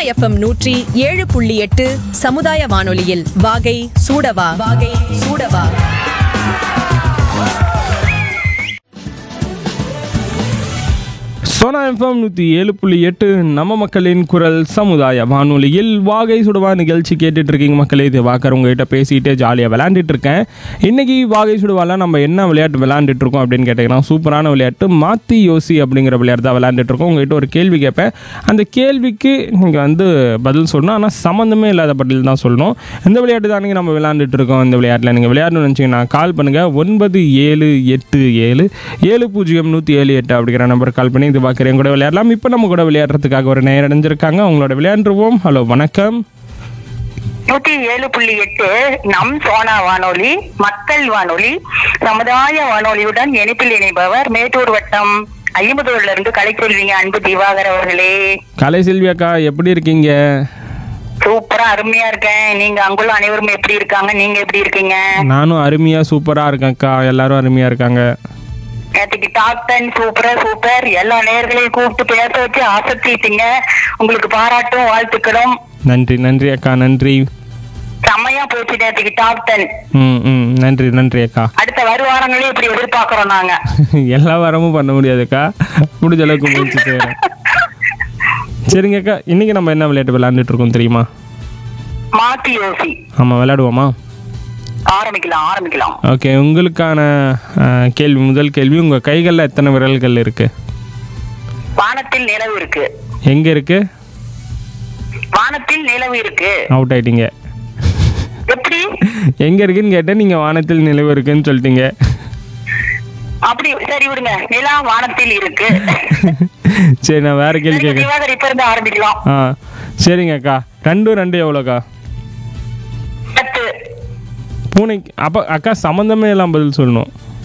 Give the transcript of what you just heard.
FM நூற்றி ஏழு புள்ளி எட்டு சமுதாய வானொலியில் வாகை சூடவா வாகை சூடவா சோனா எஃப்எம் நூற்றி ஏழு புள்ளி எட்டு நம்ம மக்களின் குரல் சமுதாய வானொலியில் வாகை சுடுவா நிகழ்ச்சி கேட்டுட்டு இருக்கீங்க மக்களே இது வாக்கர் உங்ககிட்ட பேசிட்டு ஜாலியாக விளையாண்டுட்டு இருக்கேன் இன்னைக்கு வாகை சுடுவால நம்ம என்ன விளையாட்டு விளையாண்டுட்டு இருக்கோம் அப்படின்னு கேட்டிங்கன்னா சூப்பரான விளையாட்டு மாத்தி யோசி அப்படிங்கிற விளையாட்டு தான் விளையாண்டுட்டு இருக்கோம் உங்ககிட்ட ஒரு கேள்வி கேட்பேன் அந்த கேள்விக்கு நீங்கள் வந்து பதில் சொல்லணும் ஆனால் சம்மந்தமே இல்லாத பதில் தான் சொல்லணும் இந்த விளையாட்டு தான் நம்ம விளையாண்டுட்டு இருக்கோம் இந்த விளையாட்டில் நீங்கள் விளையாடணும்னு நினச்சிங்கன்னா கால் பண்ணுங்கள் ஒன்பது ஏழு எட்டு ஏழு ஏழு பூஜ்ஜியம் நூற்றி ஏழு எட்டு அப்படிங்கிற நம்பர் கால் பண்ணி இது பார்க்குறேன் கூட விளையாடலாம் இப்போ நம்ம கூட விளையாடுறதுக்காக ஒரு நேரம் அடைஞ்சிருக்காங்க அவங்களோட விளையாண்டுருவோம் ஹலோ வணக்கம் நூத்தி ஏழு புள்ளி எட்டு நம் சோனா வானொலி மக்கள் வானொலி சமுதாய வானொலியுடன் இணைப்பில் இணைப்பவர் மேட்டூர் வட்டம் ஐம்பதூர்ல இருந்து கலைச்செல்விங்க அன்பு திவாகர் அவர்களே கலை செல்வி அக்கா எப்படி இருக்கீங்க சூப்பரா அருமையா இருக்கேன் நீங்க அங்குள்ள அனைவரும் எப்படி இருக்காங்க நீங்க எப்படி இருக்கீங்க நானும் அருமையாக சூப்பராக இருக்கேன் அக்கா எல்லாரும் அருமையாக இருக்காங்க நேற்றுக்கு டாப் டென் சூப்பரா சூப்பர் எல்லா நேர்களையும் கூப்பிட்டு பேச வச்சு ஆசத்திட்டீங்க உங்களுக்கு பாராட்டும் வாழ்த்துக்களும் நன்றி நன்றி அக்கா நன்றி செம்மையா போச்சு நேற்றுக்கு டாப் டென் ம் ம் நன்றி நன்றி அக்கா அடுத்த வருவாரங்களையும் இப்படி எதிர்பார்க்கிறோம் நாங்க எல்லா வாரமும் பண்ண முடியாதுக்கா முடிஞ்ச அளவுக்கு முயற்சி செய்கிறேன் சரிங்க அக்கா இன்றைக்கி நம்ம என்ன விளையாட்டு விளையாண்டுட்டு இருக்கோம் தெரியுமா மாத்தி யோசி ஆமாம் விளையாடுவோமா ஆரம்பிக்கலாம் ஆரம்பிக்கலாம் ஓகே உங்களுக்கான அஹ், கேள்வி முதல் கேள்வி உங்கள் கைகளில் எத்தனை விரல்கள் இருக்குது வானத்தில் நிலவு இருக்கு எங்கே இருக்குது வானத்தில் நிலவு இருக்கு அவுட் ஆயிட்டீங்க எப்படி எங்கே இருக்குன்னு கேட்டேன் நீங்கள் வானத்தில் நிலவு இருக்குன்னு சொல்லிட்டீங்க அப்படி சரி விடுங்க நிலா வானத்தில் இருக்கு சரி நான் வேறு கேள்வி கேட்குறேன் திவாகர் இப்ப இருந்து ஆரம்பிக்கலாம் ஆ சரிங்க அக்கா ரெண்டும் ரெண்டு எவ்வளோக்கா பத்து பூனைக்கு அப்போ அக்கா சம்மந்தமே எல்லாம் பதில் சொல்லணும்